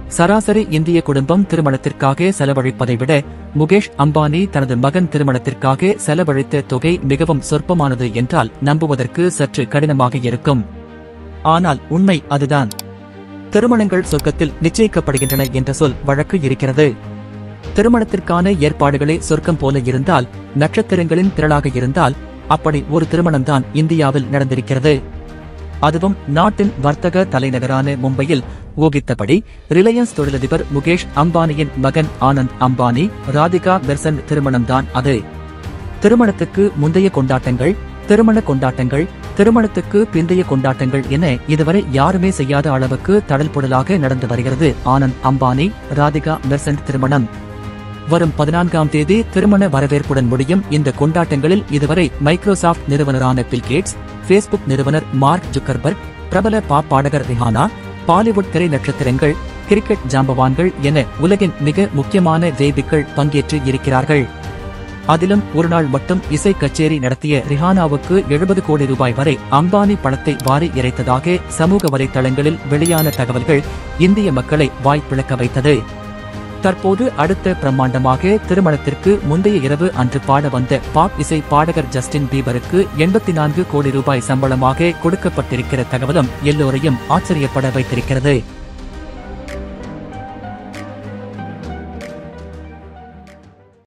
சராசரி இந்திய குடும்பம் திருமணத்திற்காக செலவழிப்பதை விட முகேஷ் அம்பானி தனது மகன் திருமணத்திற்காக செலவழித்த தொகை மிகவும் சொற்பமானது என்றால் நம்புவதற்கு சற்று கடினமாக இருக்கும் ஆனால் உண்மை அதுதான் திருமணங்கள் சொர்க்கத்தில் நிச்சயிக்கப்படுகின்றன என்ற சொல் வழக்கு இருக்கிறது திருமணத்திற்கான ஏற்பாடுகளே சொர்க்கம் போல இருந்தால் நட்சத்திரங்களின் திரளாக இருந்தால் அப்படி ஒரு திருமணம்தான் இந்தியாவில் நடந்திருக்கிறது அதுவும் நாட்டின் வர்த்தக தலைநகரான மும்பையில் ஊகித்தபடி ரிலையன்ஸ் தொழிலதிபர் முகேஷ் அம்பானியின் மகன் ஆனந்த் அம்பானி ராதிகா பெர்சன் திருமணம்தான் அது திருமணத்துக்கு முந்தைய கொண்டாட்டங்கள் திருமண கொண்டாட்டங்கள் திருமணத்துக்கு பிந்தைய கொண்டாட்டங்கள் என இதுவரை யாருமே செய்யாத அளவுக்கு தடல்புடலாக நடந்து வருகிறது ஆனந்த் அம்பானி ராதிகா பெர்சன்ட் திருமணம் வரும் பதினான்காம் தேதி திருமண வரவேற்புடன் முடியும் இந்த கொண்டாட்டங்களில் இதுவரை மைக்ரோசாஃப்ட் நிறுவனரான பில் கேட்ஸ் ஃபேஸ்புக் நிறுவனர் மார்க் ஜுக்கர்பர்க் பிரபல பாப் பாடகர் ரிஹானா பாலிவுட் திரை நட்சத்திரங்கள் கிரிக்கெட் ஜாம்பவான்கள் என உலகின் மிக முக்கியமான தேவிகள் பங்கேற்று இருக்கிறார்கள் அதிலும் ஒரு நாள் மட்டும் இசை கச்சேரி நடத்திய ரிஹானாவுக்கு எழுபது கோடி ரூபாய் வரை அம்பானி பணத்தை வாரி இறைத்ததாக சமூக வலைதளங்களில் வெளியான தகவல்கள் இந்திய மக்களை வாய்ப்பிழக்க வைத்தது தற்போது அடுத்த பிரம்மாண்டமாக திருமணத்திற்கு முந்தைய இரவு அன்று பாட வந்த பாப் இசை பாடகர் ஜஸ்டின் பீபருக்கு எண்பத்தி நான்கு கோடி ரூபாய் சம்பளமாக கொடுக்கப்பட்டிருக்கிற தகவலும் எல்லோரையும் ஆச்சரியப்பட வைத்திருக்கிறது